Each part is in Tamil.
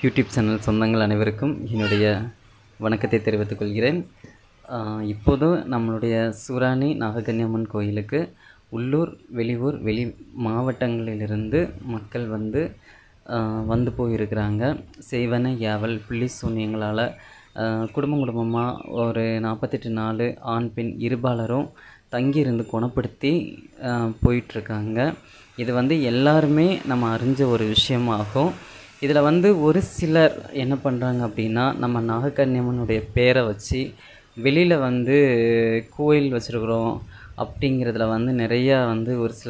யூடியூப் சேனல் சொந்தங்கள் அனைவருக்கும் என்னுடைய வணக்கத்தை தெரிவித்துக் கொள்கிறேன் ஆஹ் இப்போது நம்மளுடைய சூராணி நாககன்னியம்மன் கோயிலுக்கு உள்ளூர் வெளியூர் வெளி மாவட்டங்களிலிருந்து மக்கள் வந்து ஆஹ் வந்து போயிருக்கிறாங்க செய்வன யாவல் பில்லி சூன்யங்களால் குடும்பம் குடும்பமாக ஒரு நாற்பத்தெட்டு நாள் ஆண் பெண் இருபாலரும் தங்கியிருந்து குணப்படுத்தி ஆஹ் போயிட்டுருக்காங்க இது வந்து எல்லாருமே நம்ம அறிஞ்ச ஒரு விஷயமாகும் இதில் வந்து ஒரு சிலர் என்ன பண்ணுறாங்க அப்படின்னா நம்ம நாகக்கன்னியம்மனுடைய பேரை வச்சு வெளியில் வந்து கோயில் வச்சுருக்குறோம் அப்படிங்கிறதுல வந்து நிறையா வந்து ஒரு சில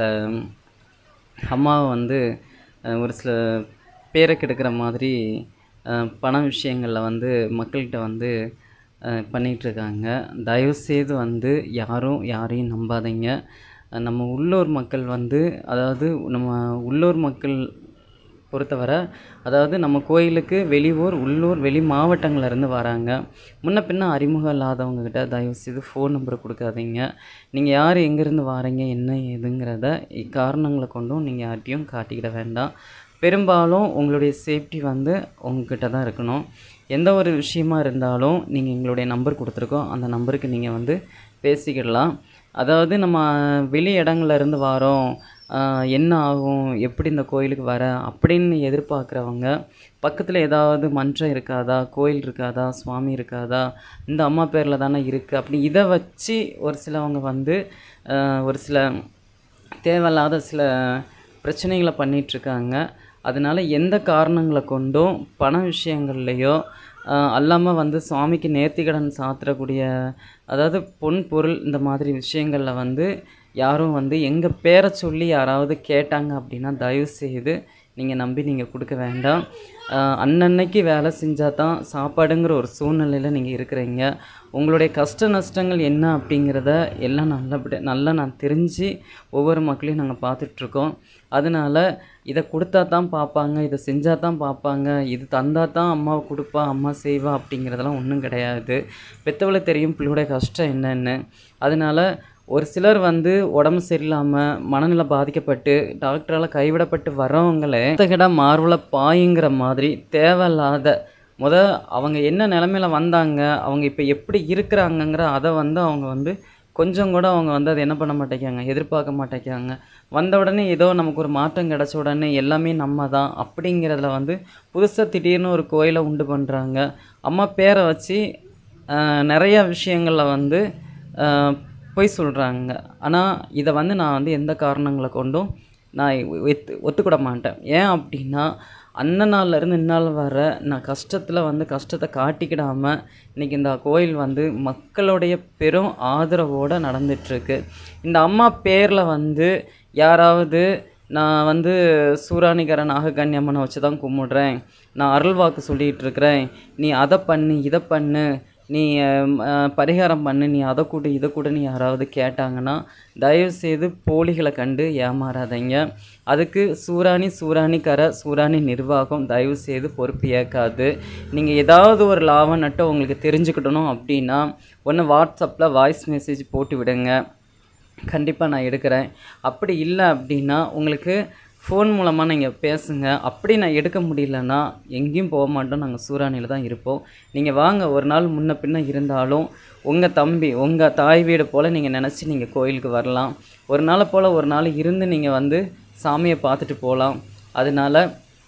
அம்மாவை வந்து அஹ், ஒரு சில பேரை கெடுக்கிற மாதிரி அஹ், பண விஷயங்களில் வந்து மக்கள்கிட்ட வந்து அஹ், பண்ணிட்டு இருக்காங்க தயவுசெய்து வந்து யாரும் யாரையும் நம்பாதீங்க அஹ், நம்ம உள்ளூர் மக்கள் வந்து அதாவது நம்ம உள்ளூர் மக்கள் பொறுத்தவரை அதாவது நம்ம கோயிலுக்கு வெளியூர் உள்ளூர் வெளி மாவட்டங்கள்ல இருந்து வராங்க முன்ன பின்ன அறிமுகம் இல்லாதவங்க கிட்ட தயவுசெய்து ஃபோன் நம்பரை கொடுக்காதீங்க நீங்கள் யார் எங்கேருந்து வாரீங்க என்ன ஏதுங்கிறத இக்காரணங்களை கொண்டும் நீங்கள் யார்ட்டையும் காட்டிக்கிட வேண்டாம் பெரும்பாலும் உங்களுடைய சேஃப்டி வந்து உங்ககிட்ட தான் இருக்கணும் எந்த ஒரு விஷயமா இருந்தாலும் நீங்கள் எங்களுடைய நம்பர் கொடுத்துருக்கோம் அந்த நம்பருக்கு நீங்கள் வந்து பேசிக்கிடலாம் அதாவது நம்ம வெளி இடங்கள்ல இருந்து வரோம் ஆஹ் என்ன ஆகும் எப்படி இந்த கோயிலுக்கு வர அப்படின்னு எதிர்பார்க்குறவங்க பக்கத்தில் ஏதாவது மன்றம் இருக்காதா கோயில் இருக்காதா சுவாமி இருக்காதா இந்த அம்மா பேரில் தானே இருக்குது அப்படி இதை வச்சு ஒரு சிலவங்க வந்து ஆஹ் ஒரு சில தேவையில்லாத சில பிரச்சனைகளை பண்ணிகிட்ருக்காங்க அதனால எந்த காரணங்களை கொண்டும் பண விஷயங்கள்லையோ ஆஹ் அல்லாமல் வந்து சுவாமிக்கு நேர்த்திக்கடன் சாத்துறக்கூடிய அதாவது பொன் பொருள் இந்த மாதிரி விஷயங்களில் வந்து யாரும் வந்து எங்கள் பேரை சொல்லி யாராவது கேட்டாங்க அப்படின்னா தயவு செய்து நீங்கள் நம்பி நீங்கள் கொடுக்க வேண்டாம் ஆஹ் அன்னன்னைக்கு வேலை செஞ்சால் தான் சாப்பாடுங்கிற ஒரு சூழ்நிலையில் நீங்கள் இருக்கிறீங்க உங்களுடைய கஷ்ட நஷ்டங்கள் என்ன அப்படிங்கிறத எல்லாம் நல்லபடி நல்லா நான் தெரிஞ்சு ஒவ்வொரு மக்களையும் நாங்கள் பார்த்துட்ருக்கோம் அதனால் இதை கொடுத்தா தான் பார்ப்பாங்க இதை செஞ்சால் தான் பார்ப்பாங்க இது தந்தால் தான் அம்மாவை கொடுப்பா அம்மா செய்வா அப்படிங்கிறதெல்லாம் ஒன்றும் கிடையாது பெற்றவளுக்கு தெரியும் பிள்ளையோடைய கஷ்டம் என்னன்னு அதனால் ஒரு சிலர் வந்து உடம்பு சரியில்லாமல் மனநிலை பாதிக்கப்பட்டு டாக்டரால் கைவிடப்பட்டு வரவங்களே கிட்ட மார்வல பாயுங்கிற மாதிரி தேவையில்லாத முத அவங்க என்ன நிலமையில வந்தாங்க அவங்க இப்போ எப்படி இருக்கிறாங்கங்கிற அதை வந்து அவங்க வந்து கொஞ்சம் கூட அவங்க வந்து அதை என்ன பண்ண மாட்டேங்காங்க எதிர்பார்க்க மாட்டேங்காங்க வந்த உடனே ஏதோ நமக்கு ஒரு மாற்றம் கிடச்ச உடனே எல்லாமே நம்ம தான் அப்படிங்கிறதுல வந்து புதுசாக திடீர்னு ஒரு கோயிலை உண்டு பண்ணுறாங்க அம்மா பேரை வச்சு ஆஹ், நிறைய விஷயங்களில் வந்து ஆஹ், பொய் சொல்கிறாங்க ஆனால் இதை வந்து நான் வந்து எந்த காரணங்களை கொண்டும் நான் ஒத்து ஒத்துக்கிட மாட்டேன் ஏன் அப்படின்னா அன்ன நாள்ல இருந்து இந்நாள் வர நான் கஷ்டத்தில் வந்து கஷ்டத்தை காட்டிக்கிடாமல் இன்றைக்கி இந்த கோயில் வந்து மக்களுடைய பெரும் ஆதரவோடு நடந்துட்டுருக்கு இந்த அம்மா பேரில் வந்து யாராவது நான் வந்து சூராணிகர நாககன்னியம்மனை வச்சு தான் கும்பிடுறேன் நான் அருள்வாக்கு சொல்லிகிட்டு இருக்கிறேன் நீ அதை பண்ணு இதை பண்ணு நீ அஹ், அஹ், பரிகாரம் பண்ணு நீ அதை கூட இதை கூட நீ யாராவது கேட்டாங்கன்னா தயவுசெய்து போலிகளை கண்டு ஏமாறாதீங்க அதுக்கு சூராணி சூராணி கர சூராணி நிர்வாகம் தயவுசெய்து பொறுப்பு ஏற்காது நீங்கள் ஏதாவது ஒரு லாபம் நட்டு உங்களுக்கு தெரிஞ்சுக்கிடணும் அப்படின்னா ஒன்று வாட்ஸ்அப்பில் வாய்ஸ் மெசேஜ் போட்டு விடுங்க கண்டிப்பாக நான் எடுக்கிறேன் அப்படி இல்லை அப்படின்னா உங்களுக்கு ஃபோன் மூலமாக நீங்கள் பேசுங்க அப்படி நான் எடுக்க முடியலன்னா எங்கேயும் போக மாட்டோம் நாங்கள் சூறானியில் தான் இருப்போம் நீங்கள் வாங்க ஒரு நாள் முன்ன பின்ன இருந்தாலும் உங்கள் தம்பி உங்கள் தாய் வீடு போல் நீங்கள் நினச்சி நீங்கள் கோயிலுக்கு வரலாம் ஒரு நாளை போல் ஒரு நாள் இருந்து நீங்கள் வந்து சாமியை பார்த்துட்டு போகலாம் அதனால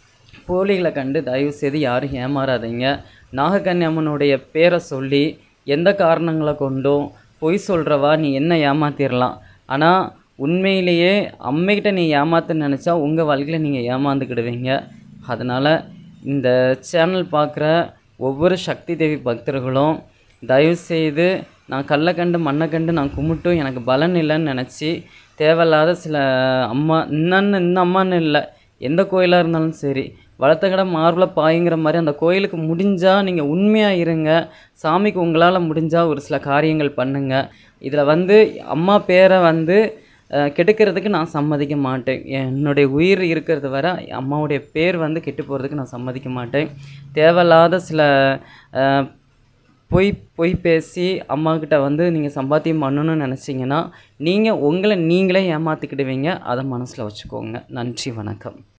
போலிகளை கண்டு தயவு செய்து யாரும் ஏமாறாதீங்க நாகக்கன்னி அம்மனுடைய பேரை சொல்லி எந்த காரணங்களை கொண்டும் பொய் சொல்கிறவா நீ என்ன ஏமாத்திடலாம் ஆனால் உண்மையிலேயே அம்மைக்கிட்ட நீ ஏமாத்துன்னு நினச்சா உங்கள் வாழ்க்கையில் நீங்கள் ஏமாந்துக்கிடுவீங்க அதனால் இந்த சேனல் பார்க்குற ஒவ்வொரு சக்தி தேவி பக்தர்களும் தயவுசெய்து நான் கல்லை கண்டு மண்ணை கண்டு நான் கும்பிட்டும் எனக்கு பலன் இல்லைன்னு நினச்சி தேவையில்லாத சில அம்மா இன்னன்னு இந்த அம்மான்னு இல்லை எந்த கோயிலாக இருந்தாலும் சரி வளர்த்த கடை மார்பில் பாயுங்கிற மாதிரி அந்த கோயிலுக்கு முடிஞ்சால் நீங்கள் உண்மையாக இருங்க சாமிக்கு உங்களால் முடிஞ்சால் ஒரு சில காரியங்கள் பண்ணுங்கள் இதில் வந்து அம்மா பேரை வந்து அஹ், கெடுக்கிறதுக்கு நான் சம்மதிக்க மாட்டேன் என்னுடைய உயிர் இருக்கிறது வரை அம்மாவுடைய பேர் வந்து கெட்டு போகிறதுக்கு நான் சம்மதிக்க மாட்டேன் தேவையில்லாத சில அஹ், பொய் பொய் பேசி அம்மாக்கிட்ட வந்து நீங்கள் சம்பாத்தியம் பண்ணணும்னு நினச்சிங்கன்னா நீங்கள் உங்களை நீங்களே ஏமாற்றிக்கிடுவீங்க அதை மனசில் வச்சுக்கோங்க நன்றி வணக்கம்